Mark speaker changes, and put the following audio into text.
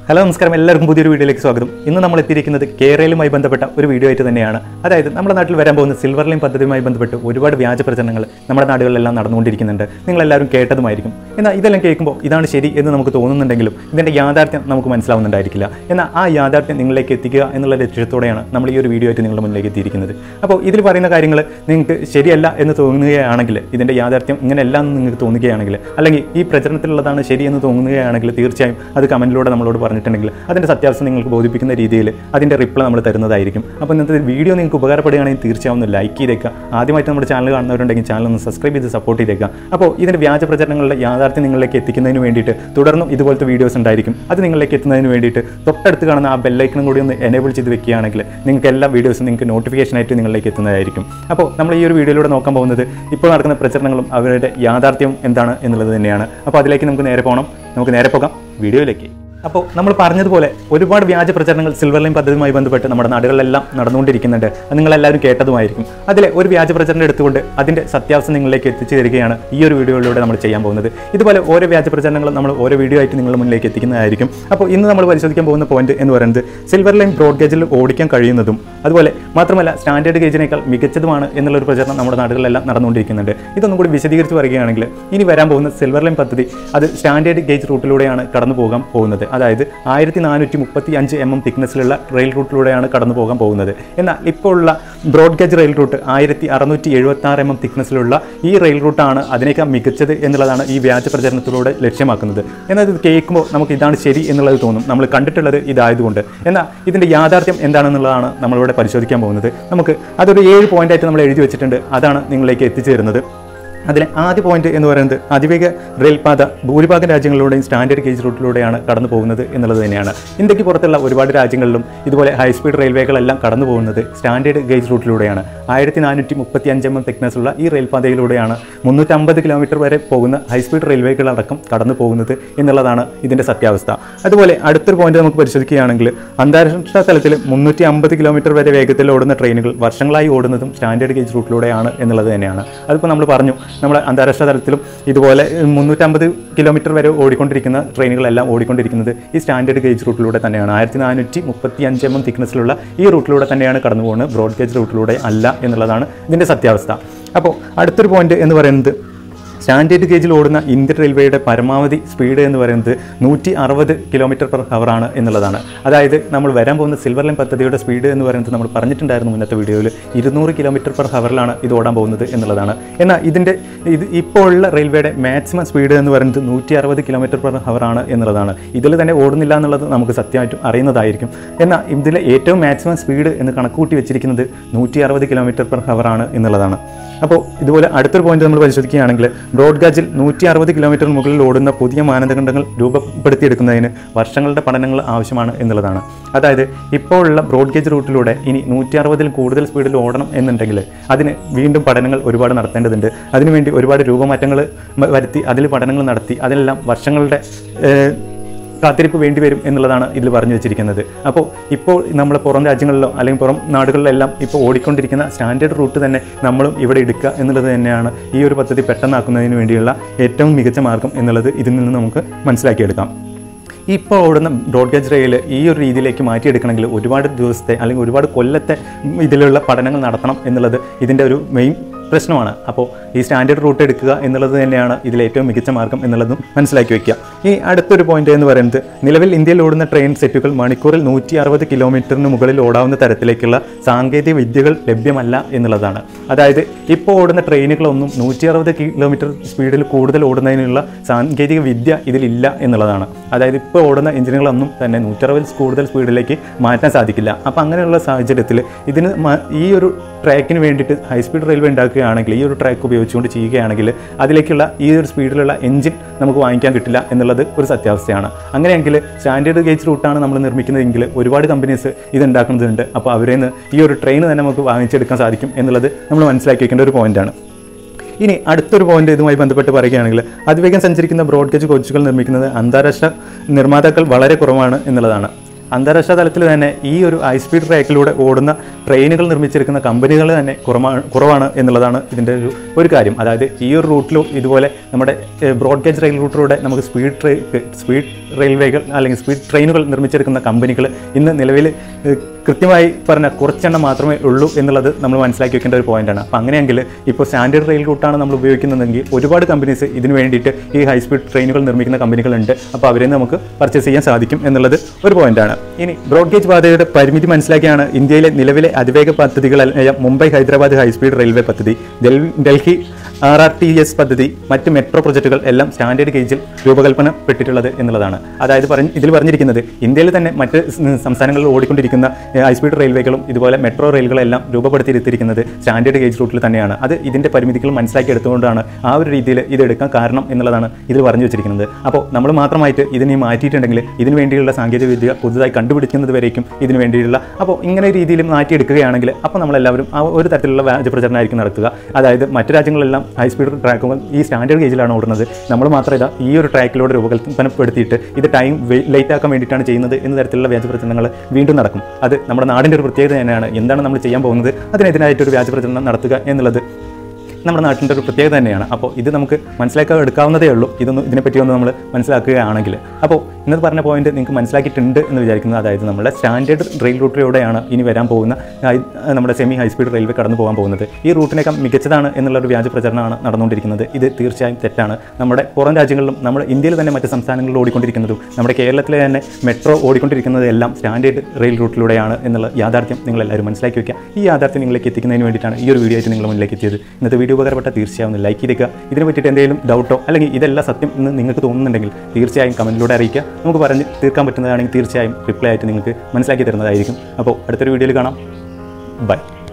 Speaker 1: hello നമസ്കാരം എല്ലാവർക്കും പുതിയൊരു വീഡിയോയിലേക്ക് സ്വാഗതം ഇന്ന് നമ്മൾ എത്തിയിരിക്കുന്നത് കേരളയുമായി ബന്ധപ്പെട്ട ഒരു വീഡിയോ ആയിട്ട് തന്നെയാണ് അതായത് നമ്മുടെ നാട്ടിൽ വരാൻ പോകുന്ന സിൽവർ ലൈൻ പദ്ധതിയുമായി ബന്ധപ്പെട്ട് ഒരുപാട് വ്യാജ പ്രചരണങ്ങൾ നമ്മുടെ നാടുകളിലെല്ലാം നടന്നുകൊണ്ടിരിക്കുന്നുണ്ട് നിങ്ങളെല്ലാവരും കേട്ടതുമായിരിക്കും എന്നാൽ ഇതെല്ലാം കേൾക്കുമ്പോൾ ഇതാണ് ശരി എന്ന് നമുക്ക് തോന്നുന്നുണ്ടെങ്കിലും ഇതിൻ്റെ യാഥാർത്ഥ്യം നമുക്ക് മനസ്സിലാവുന്നുണ്ടായിരിക്കില്ല എന്നാൽ ആ യാഥാർത്ഥ്യം നിങ്ങളിലേക്ക് എത്തിക്കുക എന്നുള്ള ലക്ഷ്യത്തോടെയാണ് നമ്മൾ ഈ ഒരു വീഡിയോ ആയിട്ട് നിങ്ങളുടെ മുന്നിലേക്ക് എത്തിയിരിക്കുന്നത് അപ്പോൾ ഇതിൽ പറയുന്ന കാര്യങ്ങൾ നിങ്ങൾക്ക് ശരിയല്ല എന്ന് തോന്നുകയാണെങ്കിൽ ഇതിൻ്റെ യാഥാർത്ഥ്യം ഇങ്ങനെയല്ല എന്ന് നിങ്ങൾക്ക് തോന്നുകയാണെങ്കിൽ അല്ലെങ്കിൽ ഈ പ്രചരണത്തിലുള്ളതാണ് ശരി എന്ന് തോന്നുകയാണെങ്കിൽ തീർച്ചയായും അത് കമൻറ്റിലൂടെ നമ്മളോട് പറഞ്ഞിട്ടുണ്ടെങ്കിൽ അതിൻ്റെ സത്യാവസ്ഥ നിങ്ങൾക്ക് ബോധിപ്പിക്കുന്ന രീതിയിൽ അതിൻ്റെ റിപ്ലൈ നമ്മൾ തരുന്നതായിരിക്കും അപ്പോൾ ഇന്നത്തെ വീഡിയോ നിങ്ങൾക്ക് ഉപകാരപ്പെടുകയാണെങ്കിൽ തീർച്ചയായും ഒന്ന് ലൈക്ക് ചെയ്തേക്കുക ആദ്യമായിട്ട് നമ്മുടെ ചാനൽ കാണുന്നവരുണ്ടെങ്കിൽ ചാനൽ ഒന്ന് സബ്സ്ക്രൈബ് ചെയ്ത് സപ്പോർട്ട് ചെയ്തേക്കുക അപ്പോൾ ഇതിൻ്റെ വ്യാജ പ്രചരണങ്ങളുടെ യാഥാർത്ഥ്യം നിങ്ങളിലേക്ക് എത്തിക്കുന്നതിന് വേണ്ടിയിട്ട് തുടർന്നും ഇതുപോലത്തെ വീഡിയോസ് ഉണ്ടായിരിക്കും അത് നിങ്ങളിലേക്ക് എത്തുന്നതിന് വേണ്ടിയിട്ട് തൊട്ടടുത്ത് കാണുന്ന ആ ബെല്ലൈക്കണും കൂടി ഒന്ന് എനേബിൾ ചെയ്ത് വെക്കുകയാണെങ്കിൽ നിങ്ങൾക്ക് എല്ലാ വീഡിയോസും നിങ്ങൾക്ക് നോട്ടിഫിക്കേഷൻ ആയിട്ട് നിങ്ങളിലേക്ക് എത്തുന്നതായിരിക്കും അപ്പോൾ നമ്മൾ ഈ ഒരു വീഡിയോയിലൂടെ നോക്കാൻ പോകുന്നത് ഇപ്പോൾ നടക്കുന്ന പ്രചരണങ്ങളും അവരുടെ യാഥാർത്ഥ്യം എന്താണ് എന്നുള്ളത് തന്നെയാണ് അപ്പോൾ അതിലേക്ക് നമുക്ക് നേരെ പോകണം നമുക്ക് നേരെ പോകാം വീഡിയോയിലേക്ക് അപ്പോൾ നമ്മൾ പറഞ്ഞതുപോലെ ഒരുപാട് വ്യാജ പ്രചരണങ്ങൾ സിൽവർ ലൈൻ പദ്ധതിയുമായി ബന്ധപ്പെട്ട് നമ്മുടെ നാടുകളിലെല്ലാം നടന്നുകൊണ്ടിരിക്കുന്നുണ്ട് അത് നിങ്ങളെല്ലാവരും കേട്ടതുമായിരിക്കും അതിലെ ഒരു വ്യാജ പ്രചരണം എടുത്തുകൊണ്ട് അതിൻ്റെ സത്യാവസ്ഥ നിങ്ങളിലേക്ക് എത്തിച്ചു തരികയാണ് ഈ ഒരു വീഡിയോയിലൂടെ നമ്മൾ ചെയ്യാൻ പോകുന്നത് ഇതുപോലെ ഓരോ വ്യാജ പ്രചരണങ്ങളും നമ്മൾ ഓരോ വീഡിയോ ആയിട്ട് നിങ്ങളുടെ മുന്നിലേക്ക് എത്തിക്കുന്നതായിരിക്കും അപ്പോൾ ഇന്ന് നമ്മൾ പരിശോധിക്കാൻ പോകുന്ന പോയിന്റ് എന്ന് പറയുന്നത് സിൽവർ ലൈൻ ബ്രോഡ് ഗേജിൽ ഓടിക്കാൻ കഴിയുന്നതും അതുപോലെ മാത്രമല്ല സ്റ്റാൻഡേർഡ് ഗേജിനേക്കാൾ മികച്ചതുമാണ് എന്നുള്ളൊരു പ്രചരണം നമ്മുടെ നാടുകളിലെല്ലാം നടന്നുകൊണ്ടിരിക്കുന്നുണ്ട് ഇതൊന്നും കൂടി വിശദീകരിച്ച് പറയുകയാണെങ്കിൽ ഇനി വരാൻ പോകുന്ന സിൽവർ ലൈൻ പദ്ധതി അത് സ്റ്റാൻഡേർഡ് ഗേജ് റൂട്ടിലൂടെയാണ് കടന്നു പോകാൻ പോകുന്നത് അതായത് ആയിരത്തി നാനൂറ്റി മുപ്പത്തി അഞ്ച് എം എം തിക്നെസ്സിലുള്ള റെയിൽ റൂട്ടിലൂടെയാണ് കടന്നു പോകാൻ പോകുന്നത് എന്നാൽ ഇപ്പോൾ ഉള്ള ബ്രോഡ് ഗേജ് റെയിൽ റൂട്ട് ആയിരത്തി അറുന്നൂറ്റി എഴുപത്തി ആറ് എം എം തിക്നെസ്സിലുള്ള ഈ റെയിൽ റൂട്ടാണ് അതിനേക്കാൾ മികച്ചത് എന്നുള്ളതാണ് ഈ വ്യാജ പ്രചരണത്തിലൂടെ ലക്ഷ്യമാക്കുന്നത് എന്നാൽ ഇത് കേൾക്കുമ്പോൾ നമുക്ക് ഇതാണ് ശരി എന്നുള്ളത് തോന്നും നമ്മൾ കണ്ടിട്ടുള്ളത് ഇതായതുകൊണ്ട് എന്നാൽ ഇതിൻ്റെ യാഥാർത്ഥ്യം എന്താണെന്നുള്ളതാണ് നമ്മളിവിടെ പരിശോധിക്കാൻ പോകുന്നത് നമുക്ക് അതൊരു ഏഴ് പോയിന്റായിട്ട് നമ്മൾ എഴുതി വെച്ചിട്ടുണ്ട് അതാണ് നിങ്ങളിലേക്ക് എത്തിച്ചു തരുന്നത് അതിലെ ആദ്യ പോയിന്റ് എന്ന് പറയുന്നത് അതിവേഗ റെയിൽപാത ഭൂരിഭാഗം രാജ്യങ്ങളിലൂടെയും സ്റ്റാൻഡേർഡ് ഗേജ് റൂട്ടിലൂടെയാണ് കടന്നു പോകുന്നത് എന്നുള്ളത് തന്നെയാണ് ഇന്ത്യക്ക് പുറത്തുള്ള ഒരുപാട് രാജ്യങ്ങളിലും ഇതുപോലെ ഹൈസ്പീഡ് റെയിൽവേകളെല്ലാം കടന്നു പോകുന്നത് സ്റ്റാൻഡേർഡ് ഗേജ് റൂട്ടിലൂടെയാണ് ആയിരത്തി നാനൂറ്റി മുപ്പത്തി അഞ്ച് എം എം തിക്നെസ്സുള്ള ഈ റെയിൽപാതയിലൂടെയാണ് മുന്നൂറ്റമ്പത് കിലോമീറ്റർ വരെ പോകുന്ന ഹൈസ്പീഡ് റെയിൽവേകളടക്കം കടന്നു പോകുന്നത് എന്നുള്ളതാണ് ഇതിൻ്റെ സത്യാവസ്ഥ അതുപോലെ അടുത്തൊരു പോയിന്റ് നമുക്ക് പരിശോധിക്കുകയാണെങ്കിൽ അന്താരാഷ്ട്ര തലത്തിൽ മുന്നൂറ്റി അമ്പത് കിലോമീറ്റർ വരെ വേഗത്തിൽ ഓടുന്ന ട്രെയിനുകൾ വർഷങ്ങളായി ഓടുന്നതും സ്റ്റാൻഡേർഡ് ഗേജ് റൂട്ടിലൂടെയാണ് എന്നുള്ളത് തന്നെയാണ് അതിപ്പോൾ നമ്മൾ പറഞ്ഞു നമ്മുടെ അന്താരാഷ്ട്ര തലത്തിലും ഇതുപോലെ മുന്നൂറ്റമ്പത് കിലോമീറ്റർ വരെ ഓടിക്കൊണ്ടിരിക്കുന്ന ട്രെയിനുകളെല്ലാം ഓടിക്കൊണ്ടിരിക്കുന്നത് ഈ സ്റ്റാൻഡേർഡ് ഗേജ് റൂട്ടിലൂടെ തന്നെയാണ് ആയിരത്തി നാനൂറ്റി മുപ്പത്തി അഞ്ച് എം എം തിക്നെസ്സിലുള്ള ഈ റൂട്ടിലൂടെ തന്നെയാണ് കടന്നു പോകുന്നത് ബ്രോഡ് ഗേജ് റൂട്ടിലൂടെ അല്ല എന്നുള്ളതാണ് ഇതിൻ്റെ സത്യാവസ്ഥ അപ്പോൾ അടുത്തൊരു പോയിന്റ് എന്ന് പറയുന്നത് സ്റ്റാൻഡേർഡ് ഗേജിൽ ഓടുന്ന ഇന്ത്യൻ റെയിൽവേയുടെ പരമാവധി സ്പീഡ് എന്ന് പറയുന്നത് നൂറ്റി അറുപത് കിലോമീറ്റർ പെർ ഹവറാണ് എന്നുള്ളതാണ് അതായത് നമ്മൾ വരാൻ പോകുന്ന സിൽവർ ലൈൻ പദ്ധതിയുടെ സ്പീഡ് എന്ന് പറയുന്നത് നമ്മൾ പറഞ്ഞിട്ടുണ്ടായിരുന്നു മുന്നത്തെ വീഡിയോയിൽ ഇരുന്നൂറ് കിലോമീറ്റർ പെർ ഹവറിലാണ് ഇത് ഓടാൻ പോകുന്നത് എന്നുള്ളതാണ് എന്നാൽ ഇതിൻ്റെ ഇത് ഇപ്പോൾ ഉള്ള റെയിൽവേയുടെ മാക്സിമം സ്പീഡ് എന്ന് പറയുന്നത് നൂറ്റി അറുപത് കിലോമീറ്റർ പെർ ഹവറാണ് എന്നുള്ളതാണ് ഇതിൽ തന്നെ ഓടുന്നില്ല എന്നുള്ളത് നമുക്ക് സത്യമായിട്ടും അറിയുന്നതായിരിക്കും എന്നാൽ ഇതിലെ ഏറ്റവും മാക്സിമം സ്പീഡ് എന്ന് കണക്കുകൂട്ടി വെച്ചിരിക്കുന്നത് നൂറ്റി അറുപത് കിലോമീറ്റർ പെർ ഹവറാണ് എന്നുള്ളതാണ് അപ്പോൾ ഇതുപോലെ അടുത്തൊരു പോയിന്റ് നമ്മൾ പരിശോധിക്കുകയാണെങ്കിൽ ബ്രോഡ് ഗാജിൽ നൂറ്റി അറുപത് കിലോമീറ്റർ മുകളിൽ ഓടുന്ന പുതിയ മാനദണ്ഡങ്ങൾ രൂപപ്പെടുത്തിയെടുക്കുന്നതിന് വർഷങ്ങളുടെ പഠനങ്ങൾ ആവശ്യമാണ് എന്നുള്ളതാണ് അതായത് ഇപ്പോൾ ഉള്ള ബ്രോഡ് ഗേജ് റൂട്ടിലൂടെ ഇനി നൂറ്റി അറുപതിൽ കൂടുതൽ സ്പീഡിൽ ഓടണം എന്നുണ്ടെങ്കിൽ അതിന് വീണ്ടും പഠനങ്ങൾ ഒരുപാട് നടത്തേണ്ടതുണ്ട് അതിനുവേണ്ടി ഒരുപാട് രൂപമാറ്റങ്ങൾ മ- വരുത്തി അതിൽ പഠനങ്ങൾ നടത്തി അതിലെല്ലാം വർഷങ്ങളുടെ ഏഹ്, കാത്തിരിപ്പ് വേണ്ടി വരും എന്നുള്ളതാണ് ഇതിൽ പറഞ്ഞു വെച്ചിരിക്കുന്നത് അപ്പോൾ ഇപ്പോൾ നമ്മൾ പുറം രാജ്യങ്ങളിലോ അല്ലെങ്കിൽ പുറം നാടുകളിലെല്ലാം ഇപ്പോൾ ഓടിക്കൊണ്ടിരിക്കുന്ന സ്റ്റാൻഡേർഡ് റൂട്ട് തന്നെ നമ്മളും ഇവിടെ എടുക്കുക എന്നുള്ളത് തന്നെയാണ് ഈ ഒരു പദ്ധതി പെട്ടെന്നാക്കുന്നതിന് വേണ്ടിയുള്ള ഏറ്റവും മികച്ച മാർഗം എന്നുള്ളത് ഇതിൽ നിന്ന് നമുക്ക് മനസ്സിലാക്കിയെടുക്കാം ഇപ്പോൾ ഓടുന്ന ബ്രോഡ് ഗേജ് റെയിൽ ഈ ഒരു രീതിയിലേക്ക് മാറ്റിയെടുക്കണമെങ്കിൽ ഒരുപാട് ദിവസത്തെ അല്ലെങ്കിൽ ഒരുപാട് കൊല്ലത്തെ ഇതിലുള്ള പഠനങ്ങൾ നടത്തണം എന്നുള്ളത് ഇതിൻ്റെ ഒരു മെയിൻ പ്രശ്നമാണ് അപ്പോൾ ഈ സ്റ്റാൻഡേർഡ് റൂട്ട് എടുക്കുക എന്നുള്ളത് തന്നെയാണ് ഇതിൽ ഏറ്റവും മികച്ച മാർഗം എന്നുള്ളതും മനസ്സിലാക്കി വെക്കുക ഈ അടുത്തൊരു പോയിന്റ് എന്ന് പറയുന്നത് നിലവിൽ ഇന്ത്യയിൽ ഓടുന്ന ട്രെയിൻ സെറ്റുകൾ മണിക്കൂറിൽ നൂറ്റി അറുപത് കിലോമീറ്ററിന് മുകളിൽ ഓടാവുന്ന തരത്തിലേക്കുള്ള സാങ്കേതിക വിദ്യകൾ ലഭ്യമല്ല എന്നുള്ളതാണ് അതായത് ഇപ്പോൾ ഓടുന്ന ട്രെയിനുകളൊന്നും നൂറ്റി അറുപത് കിലോമീറ്റർ സ്പീഡിൽ കൂടുതൽ ഓടുന്നതിനുള്ള സാങ്കേതിക വിദ്യ ഇതിലില്ല എന്നുള്ളതാണ് അതായത് ഇപ്പോൾ ഓടുന്ന എഞ്ചിനുകളൊന്നും തന്നെ നൂറ്ററുപത് കൂടുതൽ സ്പീഡിലേക്ക് മാറ്റാൻ സാധിക്കില്ല അപ്പോൾ അങ്ങനെയുള്ള സാഹചര്യത്തിൽ ഇതിന് മ- ഈ ഒരു ട്രാക്കിന് വേണ്ടിയിട്ട് ഹൈ സ്പീഡ് റെയിൽവേ ഉണ്ടാക്കുകയാണെങ്കിൽ ഈ ഒരു ട്രാക്ക് ഉപയോഗിച്ചുകൊണ്ട് ചെയ്യുകയാണെങ്കിൽ അതിലേക്കുള്ള ഈ ഒരു സ്പീഡിലുള്ള എഞ്ചിൻ നമുക്ക് വാങ്ങിക്കാൻ കിട്ടില്ല എന്നുള്ളത് ഒരു സത്യാവസ്ഥയാണ് അങ്ങനെയെങ്കിൽ സ്റ്റാൻഡേർഡ് ഗേജ് റൂട്ടാണ് നമ്മൾ നിർമ്മിക്കുന്നതെങ്കിൽ ഒരുപാട് കമ്പനീസ് ഇത് ഉണ്ടാക്കുന്നുണ്ട് അപ്പോൾ അവരിൽ നിന്ന് ഈ ഒരു ട്രെയിൻ തന്നെ നമുക്ക് വാങ്ങിച്ചെടുക്കാൻ സാധിക്കും എന്നുള്ളത് നമ്മൾ മനസ്സിലാക്കി വെക്കേണ്ട ഒരു പോയിന്റാണ് ഇനി അടുത്തൊരു പോയിന്റ് ഇതുമായി ബന്ധപ്പെട്ട് പറയുകയാണെങ്കിൽ അതിവേഗം സഞ്ചരിക്കുന്ന ബ്രോഡ് ഗേജ് കോച്ചുകൾ നിർമ്മിക്കുന്നത് അന്താരാഷ്ട്ര നിർമ്മാതാക്കൾ വളരെ കുറവാണ് എന്നുള്ളതാണ് അന്താരാഷ്ട്ര തലത്തിൽ തന്നെ ഈ ഒരു ഹൈ സ്പീഡ് ട്രാക്കിലൂടെ ഓടുന്ന ട്രെയിനുകൾ നിർമ്മിച്ചെടുക്കുന്ന കമ്പനികൾ തന്നെ കുറവാണ് കുറവാണ് എന്നുള്ളതാണ് ഇതിൻ്റെ ഒരു ഒരു കാര്യം അതായത് ഈ ഒരു റൂട്ടിലും ഇതുപോലെ നമ്മുടെ ബ്രോഡ് ഗേജ് റെയിൽ റൂട്ടിലൂടെ നമുക്ക് സ്പീഡ് ട്രെയിൻ സ്പീഡ് റെയിൽവേകൾ അല്ലെങ്കിൽ സ്പീഡ് ട്രെയിനുകൾ നിർമ്മിച്ചെടുക്കുന്ന കമ്പനികൾ ഇന്ന് നിലവിൽ ഏഹ്, കൃത്യമായി പറഞ്ഞ കുറച്ചെണ്ണം മാത്രമേ ഉള്ളൂ എന്നുള്ളത് നമ്മൾ മനസ്സിലാക്കി വെക്കേണ്ട ഒരു പോയിന്റാണ് അപ്പോൾ അങ്ങനെയെങ്കിൽ ഇപ്പോൾ സ്റ്റാൻഡേർഡ് റെയിൽ റൂട്ടാണ് നമ്മൾ ഉപയോഗിക്കുന്നതെങ്കിൽ ഒരുപാട് കമ്പനീസ് ഇതിന് വേണ്ടിയിട്ട് ഈ ഹൈ സ്പീഡ് ട്രെയിനുകൾ നിർമ്മിക്കുന്ന കമ്പനികളുണ്ട് അപ്പോൾ അവരെ നമുക്ക് പർച്ചേസ് ചെയ്യാൻ സാധിക്കും എന്നുള്ളത് ഒരു പോയിന്റാണ് ഇനി ബ്രോഡ് ഗേജ് പാതയുടെ പരിമിതി മനസ്സിലാക്കിയാണ് ഇന്ത്യയിലെ നിലവിലെ അതിവേഗ പദ്ധതികളായ Mumbai Hyderabad high speed railway പദ്ധതി ഡെൽ- Delhi R R T S പദ്ധതി മറ്റ് മെട്രോ പ്രൊജക്റ്റുകൾ എല്ലാം സ്റ്റാൻഡേർഡ് ഗേജിൽ രൂപകൽപ്പനപ്പെട്ടിട്ടുള്ളത് എന്നുള്ളതാണ് അതായത് പറഞ്ഞ് ഇതിൽ പറഞ്ഞിരിക്കുന്നത് ഇന്ത്യയിൽ തന്നെ മറ്റ് സ് സംസ്ഥാനങ്ങളിൽ ഓടിക്കൊണ്ടിരിക്കുന്ന ഹൈ സ്പീഡ് റെയിൽവേകളും ഇതുപോലെ മെട്രോ റെയിലുകളെല്ലാം രൂപപ്പെടുത്തിയിരുത്തിയിരിക്കുന്നത് സ്റ്റാൻഡേർഡ് ഗേജ് റൂട്ടിൽ തന്നെയാണ് അത് ഇതിൻ്റെ പരിമിതികൾ മനസ്സിലാക്കി എടുത്തുകൊണ്ടാണ് ആ ഒരു രീതിയിൽ ഇത് എടുക്കാൻ കാരണം എന്നുള്ളതാണ് ഇതിൽ പറഞ്ഞു വെച്ചിരിക്കുന്നത് അപ്പോൾ നമ്മൾ മാത്രമായിട്ട് ഇതിനെ മാറ്റിയിട്ടുണ്ടെങ്കിൽ ഇതിന് വേണ്ടിയുള്ള സാങ്കേതിക വിദ്യ പുതുതായി കണ്ടുപിടിക്കുന്നത് വരേക്കും ഇതിന് വേണ്ടിയുള്ള അപ്പോൾ ഇങ്ങനെ രീതിയിലും മാറ്റിയെടുക്കുകയാണെങ്കിൽ അപ്പോൾ നമ്മളെല്ലാവരും ആ ഒരു തരത്തിലുള്ള വ്യാജ പ്രചരണമായിരിക്കും നടത്തുക അതായത് മറ്റു രാജ്യങ്ങളെല്ലാം ഹൈ സ്പീഡ് ട്രാക്കുകൾ ഈ സ്റ്റാൻഡേർഡ് ഗേജിലാണ് ഓടുന്നത് നമ്മൾ മാത്രം ഇതാ ഈ ഒരു ട്രാക്കിലൂടെ രൂപകൽപ്പനപ്പെടുത്തിയിട്ട് ഇത് ടൈം ലേറ്റ് ആക്കാൻ വേണ്ടിയിട്ടാണ് ചെയ്യുന്നത് എന്ന തരത്തിലുള്ള വ്യാജ പ്രചരണങ്ങൾ വീണ്ടും നടക്കും അത് നമ്മുടെ നാടിൻ്റെ ഒരു പ്രത്യേകത തന്നെയാണ് എന്താണ് നമ്മൾ ചെയ്യാൻ പോകുന്നത് അതിനെതിരായിട്ടൊരു വ്യാജ പ്രചരണം നടത്തുക എന്നുള്ളത് നമ്മുടെ നാട്ടിൻ്റെ ഒരു പ്രത്യേകത തന്നെയാണ് അപ്പോൾ ഇത് നമുക്ക് മനസ്സിലാക്കാൻ എടുക്കാവുന്നതേ ഉള്ളൂ ഇതൊന്ന് ഇതിനെപ്പറ്റി ഒന്ന് നമ്മൾ മനസ്സിലാക്കുകയാണെങ്കിൽ അപ്പോൾ ഇന്നത്തെ പറഞ്ഞ പോയിന്റ് നിങ്ങൾക്ക് മനസ്സിലാക്കിയിട്ടുണ്ട് എന്ന് വിചാരിക്കുന്നത് അതായത് നമ്മുടെ സ്റ്റാൻഡേർഡ് റെയിൽ റൂട്ടിലൂടെയാണ് ഇനി വരാൻ പോകുന്ന ഹൈ- നമ്മുടെ സെമി ഹൈ സ്പീഡ് റെയിൽവേ കടന്നു പോകാൻ പോകുന്നത് ഈ റൂട്ടിനേക്കാൾ മികച്ചതാണ് എന്നുള്ള ഒരു വ്യാജ പ്രചരണമാണ് നടന്നുകൊണ്ടിരിക്കുന്നത് ഇത് തീർച്ചയായും തെറ്റാണ് നമ്മുടെ പുറം രാജ്യങ്ങളിലും നമ്മുടെ ഇന്ത്യയിൽ തന്നെ മറ്റ് സംസ്ഥാനങ്ങളിൽ ഓടിക്കൊണ്ടിരിക്കുന്നതും നമ്മുടെ കേരളത്തിലെ തന്നെ മെട്രോ ഓടിക്കൊണ്ടിരിക്കുന്നത് എല്ലാം സ്റ്റാൻഡേർഡ് റെയിൽ റൂട്ടിലൂടെയാണ് എന്നുള്ള യാഥാർത്ഥ്യം നിങ്ങൾ എല്ലാവരും മനസ്സിലാക്കി വെക്കുക ഈ യാഥാർത്ഥ്യം നിങ്ങളിലേക്ക് എത്തിക്കുന്നതിന് വേണ്ടിയിട്ടാണ് ഈ ഒരു വീഡിയോ ആയിട്ട് നിങ്ങൾ മുന്നിലേക്ക് എത്തിയത് ഇന്നത്തെ വീഡിയോ ഉപകാരപ്പെട്ട തീർച്ചയായും ഒന്ന് ലൈക്ക് ചെയ്തേക്കുക ഇതിനെ പറ്റിയിട്ട് എന്തെങ്കിലും ഡൗട്ടോ അല്ലെങ്കിൽ ഇതെല്ലാം സത്യം എന്ന് നിങ്ങൾക്ക് തോന്നുന്നുണ്ടെങ്കിൽ തീർച്ചയായും കമൻറ്റിലൂടെ അറിയിക്കുക നമുക്ക് പറഞ്ഞ് തീർക്കാൻ പറ്റുന്നതാണെങ്കിൽ തീർച്ചയായും റിപ്ലൈ ആയിട്ട് നിങ്ങൾക്ക് മനസ്സിലാക്കി തരുന്നതായിരിക്കും അപ്പോൾ അടുത്തൊരു വീഡിയോയിൽ കാണാം ബൈ